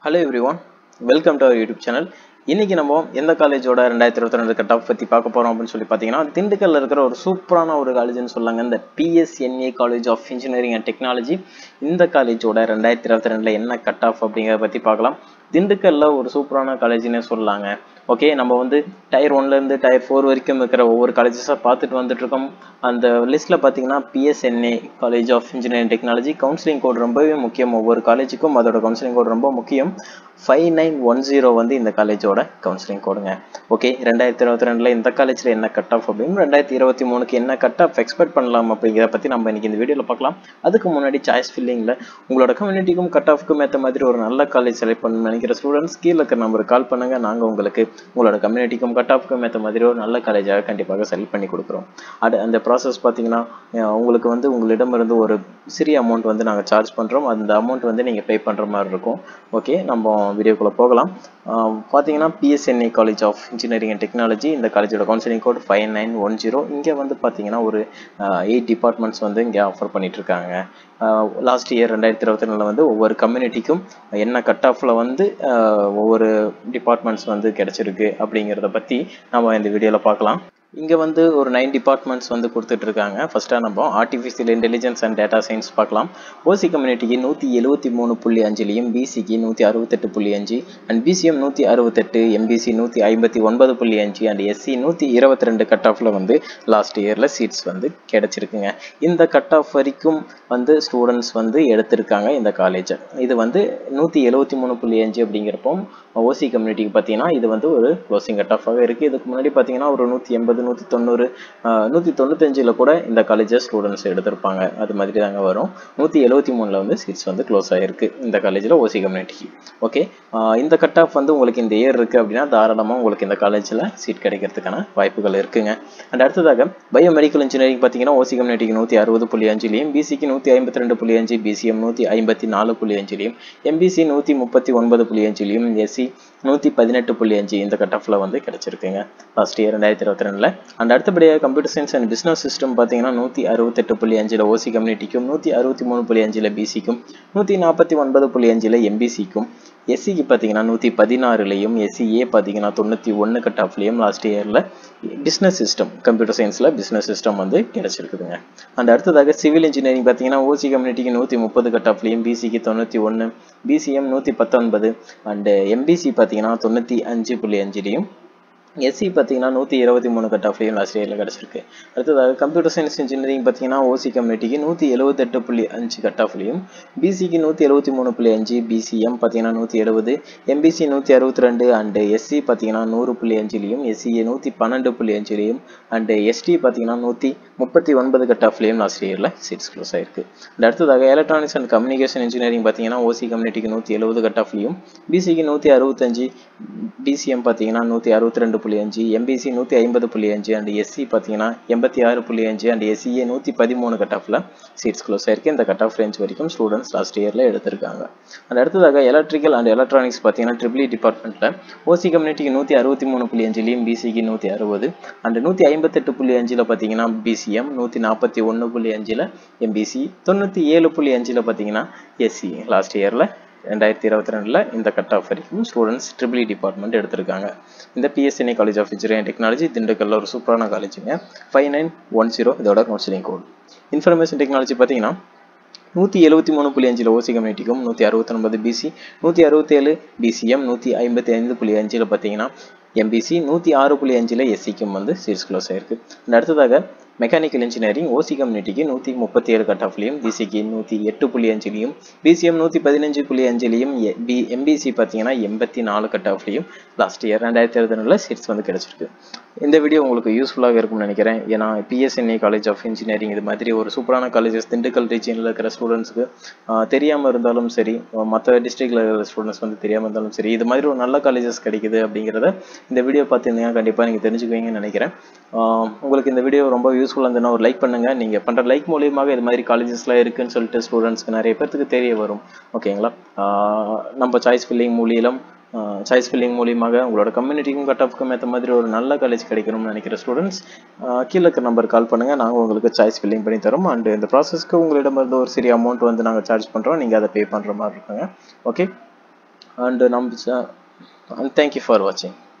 hello everyone welcome to our YouTube channel இன்னைக்கு நம்ம எந்த காலேஜோட ரெண்டாயிரத்தி இருபத்தி ரெண்டு கட் ஆஃப் பற்றி பார்க்க போகிறோம் அப்படின்னு சொல்லி பார்த்தீங்கன்னா திண்டுக்கல்ல இருக்கிற ஒரு சூப்பரான ஒரு காலேஜ்னு சொல்லாங்க இந்த PSNA college of engineering and technology இந்த காலேஜோட ரெண்டாயிரத்தி இருபத்தி ரெண்டில் என்ன கட் ஆஃப் அப்படிங்கிறத பற்றி பார்க்கலாம் திண்டுக்கல்ல ஒரு சூப்பரான காலேஜ்னே சொல்லலாங்க ஓகே நம்ம வந்து டயர் ஒன்லேருந்து டயர் ஃபோர் வரைக்கும் இருக்கிற ஒவ்வொரு காலேஜஸாக பார்த்துட்டு வந்துட்டு இருக்கோம் அந்த லிஸ்ட்டில் பார்த்தீங்கன்னா PSNA college of engineering technology counselling code ரொம்பவே முக்கியம் ஒவ்வொரு காலேஜுக்கும் அதோட கவுன்சிலிங் கோட் ரொம்ப முக்கியம் ஃபைவ் நைன் ஒன் ஜீரோ வந்து இந்த காலேஜோட கவுன்சிலிங் கோடுங்க ஓகே ரெண்டாயிரத்தி இருபத்தி ரெண்டில் இந்த காலேஜில் என்ன கட் ஆஃப் அப்படின்னு ரெண்டாயிரத்தி இருபத்தி மூணுக்கு என்ன கட் ஆஃப் எக்ஸ்பெக்ட் பண்ணலாம் அப்படிங்கிறத பற்றி நம்ம இன்னைக்கு இந்த வீடியோவில் பார்க்கலாம் அதுக்கு முன்னாடி சாய்ஸ் ஃபில்லிங்கில் உங்களோட கம்யூனிட்டிக்கும் கட் ஆஃப்க்கும் ஏற்ற மாதிரி ஒரு நல்ல காலேஜ் செலக்ட் பண்ணணும்னு நினைக்கிற ஸ்டூடெண்ட்ஸ் கீழே இருக்கிற நம்பருக்கு கால் பண்ணுங்க நாங்கள் உங்களுக்கு உங்களோட கம்யூனிட்டிக்கும் கட் ஆஃப்க்கும் ஏற்ற மாதிரி ஒரு நல்ல காலேஜாக கண்டிப்பாக செலக்ட் பண்ணி கொடுக்குறோம் அது அந்த ப்ராசஸ் பார்த்தீங்கன்னா அஹ் உங்களுக்கு வந்து உங்களிடமிருந்து ஒரு சிறிய அமௌண்ட் வந்து நாங்கள் சார்ஜ் பண்ணுறோம் அந்த அமௌண்ட் வந்து நீங்கள் பே பண்ணுற மாதிரி இருக்கும் ஓகே நம்ம வீடியோக்குள்ளே போகலாம் அஹ் பார்த்தீங்கன்னா PSNA college of engineering and technology இந்த காலேஜோட counselling code five nine one zero இங்கே வந்து பார்த்தீங்கன்னா ஒரு எயிட் டிபார்ட்மெண்ட்ஸ் வந்து இங்கே ஆஃபர் பண்ணிட்டு இருக்காங்க லாஸ்ட் இயர் ரெண்டாயிரத்தி இருபத்தி ரெண்டில் வந்து ஒவ்வொரு கம்யூனிட்டிக்கும் என்ன கட் ஆஃபில் வந்து அஹ், ஒவ்வொரு டிபார்ட்மெண்ட்ஸ் வந்து கிடைச்சிருக்கு அப்படிங்கிறத பற்றி நம்ம இந்த வீடியோவில் பார்க்கலாம் இங்கே வந்து ஒரு நைன் டிபார்ட்மெண்ட்ஸ் வந்து கொடுத்துட்டு இருக்காங்க ஃபர்ஸ்ட்டாக நம்ம artificial intelligence and data science பார்க்கலாம் ஓசி கம்யூனிட்டிக்கு நூற்றி எழுபத்தி மூணு புள்ளி அஞ்சுலையும் பிசிக்கு நூற்றி அறுபத்தெட்டு புள்ளி அஞ்சு அண்ட் பிசிஎம் நூற்றி அறுபத்தெட்டு எம்பிசி நூற்றி ஐம்பத்தி ஒன்பது புள்ளி அஞ்சு அண்ட் எஸ்சி நூற்றி இருபத்தி ரெண்டு கட் ஆஃபில் வந்து லாஸ்ட் இயரில் சீட்ஸ் வந்து கிடைச்சிருக்குங்க இந்த கட் ஆஃப் வரைக்கும் வந்து ஸ்டூடெண்ட்ஸ் வந்து எடுத்திருக்காங்க இந்த காலேஜை இது வந்து நூற்றி எழுபத்தி மூணு புள்ளி அஞ்சு அப்படிங்கிறப்போ ஓசி கம்யூனிட்டிக்கு பார்த்தீங்கன்னா இது வந்து ஒரு க்ளோசிங் கட் ஆஃபாக இருக்குது இதுக்கு முன்னாடி பார்த்தீங்கன்னா ஒரு நூற்றி எண்பது நூற்றி தொண்ணூறு நூற்றி தொண்ணூத்தஞ்சில் கூட இந்த காலேஜஸ் ஸ்டூடெண்ட்ஸ் எடுத்திருப்பாங்க அது மாதிரி தாங்க வரும் நூற்றி எழுபத்தி மூணில் வந்து சீட்ஸ் வந்து க்ளோஸ் ஆகிருக்கு இந்த காலேஜில் ஓசி கம்யூனிட்டிக்கு ஓகே இந்த கட் ஆஃப் வந்து உங்களுக்கு இந்த இயர் இருக்குது அப்படின்னா தாராளமாக உங்களுக்கு இந்த காலேஜில் சீட் கிடைக்கிறதுக்கான வாய்ப்புகள் இருக்குங்க அண்ட் அடுத்ததாக பயோமெடிக்கல் இன்ஜினியரிங் பார்த்தீங்கன்னா ஓசி கம்யூனிட்டிக்கு நூற்றி அறுபது புள்ளி அஞ்சுலையும் பிசிக்கு நூற்றி ஐம்பத்தி ரெண்டு புள்ளி அஞ்சு பிசிஎம் நூற்றி ஐம்பத்தி நாலு புள்ளி அஞ்சுலையும் எம்பிசி நூற்றி முப்பத்தி ஒன்பது புள்ளி அஞ்சுலையும் எஸ்சி நூற்றி பதினெட்டு புள்ளி அஞ்சு இந்த கட் ஆஃபில் வந்து கிடச்சிருக்குங்க லாஸ்ட் இயர் ரெண்டாயிரத்தி இருபத்தி ரெண்டில் அண்ட் அடுத்தபடியாக computer science and business system பார்த்தீங்கன்னா நூற்றி அறுபத்தெட்டு புள்ளி அஞ்சில் ஓசி கம்யூனிட்டிக்கும் நூற்றி அறுபத்தி மூணு புள்ளி அஞ்சில் பிசிக்கும் நூற்றி நாற்பத்தி ஒன்பது புள்ளி அஞ்சில் எம்பிசிக்கும் எஸ்சிக்கு பார்த்தீங்கன்னா நூற்றி பதினாறுலையும் எஸ்சிஏ பார்த்தீங்கன்னா தொண்ணூற்றி ஒன்று கட் ஆஃப்லையும் லாஸ்ட் இயரில் பிஸ்னஸ் சிஸ்டம் கம்ப்யூட்டர் சயின்ஸில் பிஸ்னஸ் சிஸ்டம் வந்து கிடச்சிருக்குதுங்க அண்ட் அடுத்ததாக சிவில் இன்ஜினியரிங் பார்த்தீங்கன்னா ஓசி கம்யூனிட்டிக்கு நூற்றி முப்பது கட் ஆஃப்லையும் பிசிக்கு தொண்ணூற்றி ஒன்று பிசிஎம் நூற்றி பத்தொன்பது அண்டு எம்பிசி பார்த்தீங்கன்னா தொண்ணூற்றி அஞ்சு புள்ளி அஞ்சுலையும் எஸ்சி பார்த்தீங்கன்னா நூற்றி இருபத்தி மூணு கட் ஆஃப்லையும் லாஸ்ட் இயரில் கிடச்சிருக்கு அடுத்ததாக கம்ப்யூட்டர் சயின்ஸ் இன்ஜினியரிங் பார்த்தீங்கன்னா ஓசி கம்யூனிட்டிக்கு நூற்றி எழுபத்தெட்டு புள்ளி அஞ்சு கட் ஆஃப்லையும் பிசிக்கு நூற்றி எழுபத்தி மூணு புள்ளி அஞ்சு பிசிஎம் பார்த்தீங்கன்னா நூற்றி எழுபது எம்பிசி நூற்றி அறுபத்தி ரெண்டு அண்டு எஸ்சி பார்த்தீங்கன்னா நூறு புள்ளி அஞ்சுலையும் எஸ்சிஏ நூற்றி பன்னெண்டு புள்ளி அஞ்சுலையும் அண்டு எஸ்டி பார்த்தீங்கன்னா நூற்றி முப்பத்தி ஒன்பது கட் ஆஃப்லையும் லாஸ்ட் இயரில் சீட்ஸ் க்ளோஸ் ஆயிருக்கு அண்ட் அடுத்ததாக எலக்ட்ரானிக்ஸ் அண்ட் கம்யூனிகேஷன் இன்ஜினியரிங் பார்த்தீங்கன்னா ஓசி கம்யூனிட்டிக்கு நூற்றி எழுபது கட் ஆஃப்லையும் பிசிக்கு நூற்றி அறுபத்தஞ்சு பிசிஎம் பார்த்தீங்கன்னா நூற்றி அறுபத்தி ரெண்டு புள்ளி அஞ்சு எம்பிசி நூற்றி ஐம்பது புள்ளி அஞ்சு அண்ட் எஸ்சி பார்த்தீங்கன்னா எண்பத்தி ஆறு புள்ளி அஞ்சு அண்ட் எஸ்சிஏ நூற்றி பதிமூணு கட் ஆஃபில் சீட்ஸ் க்ளோஸ் ஆயிருக்கு இந்த கட் ஆஃப் ரேஞ்ச் வரைக்கும் ஸ்டூடெண்ட்ஸ் லாஸ்ட் இயரில் எடுத்திருக்காங்க அண்ட் அடுத்ததாக எலக்ட்ரிக்கல் அண்ட் எலக்ட்ரானிக்ஸ் பார்த்தீங்கன்னா ட்ரிபிளி டிபார்ட்மெண்ட்டில் ஓசி கம்யூனிட்டிக்கு நூற்றி அறுபத்தி மூணு புள்ளி அஞ்சுலையும் பிசிக்கு நூற்றி அறுபது அண்ட் நூற்றி ஐம்பத்தெட்டு புள்ளி அஞ்சில் பார்த்தீங்கன்னா பிசிஎம் நூற்றி நாற்பத்தி ஒன்று புள்ளி அஞ்சில் எம்பிசி தொண்ணூற்றி ஏழு புள்ளி அஞ்சில் பார்த்தீங்கன்னா எஸ்சி லாஸ்ட் இயரில் ரெண்டாயிரத்தி இருபத்தி ரெண்டில் இந்த கட் ஆஃப் வரைக்கும் ஸ்டூடெண்ட்ஸ் ட்ரிபிளி டிபார்ட்மெண்ட் எடுத்திருக்காங்க இந்த PSNA college of engineering technology திண்டுக்கல்ல ஒரு சூப்பரான காலேஜுங்க ஃபைவ் நைன் ஒன் ஜீரோ இதோட கவுன்சிலிங் கோட் இன்ஃபர்மேஷன் டெக்னாலஜி பார்த்தீங்கன்னா நூற்றி எழுபத்தி மூணு புள்ளி அஞ்சில் ஓசி கம்யூனிட்டிக்கும் நூற்றி அறுபத்தொன்பது பிசி நூற்றி அறுபத்தேழு பிசிஎம் நூற்றி ஐம்பத்தி ஐந்து புள்ளி அஞ்சில் பார்த்தீங்கன்னா எம்பிசி நூற்றி ஆறு புள்ளி அஞ்சில் எஸ்சிக்கும் வந்து சீட்ஸ் க்ளோஸ் ஆயிருக்கு அண்ட் அடுத்ததாக மெக்கானிக்கல் இன்ஜினியரிங் ஓசி கம்யூனிட்டிக்கு நூற்றி முப்பத்தி ஏழு கட் ஆஃப்லையும் பிசிக்கு நூற்றி எட்டு புள்ளி அஞ்சுலையும் பிசிஎம் நூற்றி பதினஞ்சு புள்ளி அஞ்சுலையும் பி எம்பிசி பார்த்தீங்கன்னா எண்பத்தி நாலு கட் ஆஃப்லையும் லாஸ்ட் இயர் ரெண்டாயிரத்தி இருபத்தி சீட்ஸ் வந்து கிடச்சிருக்கு இந்த வீடியோ உங்களுக்கு யூஸ்ஃபுல்லாக இருக்கும்னு நினைக்கிறேன் ஏன்னா பிஎஸ்என்ஏ காலேஜ் ஆஃப் இன்ஜினியரிங் இது மாதிரி ஒரு சூப்பரான காலேஜஸ் திண்டுக்கல் ரீஜனில் இருக்கிற ஸ்டூடெண்ட்ஸுக்கு தெரியாமல் இருந்தாலும் சரி மற்ற டிஸ்ட்ரிக்டில் இருக்கிற ஸ்டூடெண்ட்ஸ் வந்து தெரியாமல் இருந்தாலும் சரி இது மாதிரி ஒரு நல்ல காலேஜஸ் கிடைக்குது அப்படிங்கிறத இந்த வீடியோ பார்த்துருந்தீங்கன்னா கண்டிப்பாக நீங்கள் தெரிஞ்சுக்குவீங்கன்னு நினைக்கிறேன் ஆஹ் உங்களுக்கு இந்த வீடியோ ரொம்ப யூஸ்ஃபுல்லாக இருந்ததுன்னா ஒரு லைக் பண்ணுங்கள் நீங்கள் பண்ணுற லைக் மூலியமாக இது மாதிரி காலேஜஸ்லாம் இருக்குன்னு சொல்லிட்டு ஸ்டூடெண்ட்ஸ்க்கு நிறைய பேர்த்துக்கு தெரிய வரும் ஓகேங்களா ஆஹ் நம்ம சாய்ஸ் ஃபில்லிங் மூலியம் சாய்ஸ் ஃபில்லிங் மூலியமாக உங்களோட கம்யூனிட்டிக்கும் கட் ஆஃப்க்கும் ஏற்ற மாதிரி ஒரு நல்ல காலேஜ் கிடைக்கணும்னு நினைக்கிற ஸ்டூடெண்ட்ஸ் கீழே இருக்க நம்பர் கால் பண்ணுங்கள் நாங்கள் உங்களுக்கு சாய்ஸ் ஃபில்லிங் பண்ணி தரோம் அண்ட் இந்த ப்ராசஸ்க்கு உங்களிடமிருந்து ஒரு சிறிய அமௌண்ட் வந்து நாங்கள் சார்ஜ் பண்ணுறோம் நீங்கள் அதை பே பண்ணுற மாதிரி இருக்குங்க ஓகே அண்ட் நம்ம அண்ட் தேங்க்யூ ஃபார் வாட்சிங்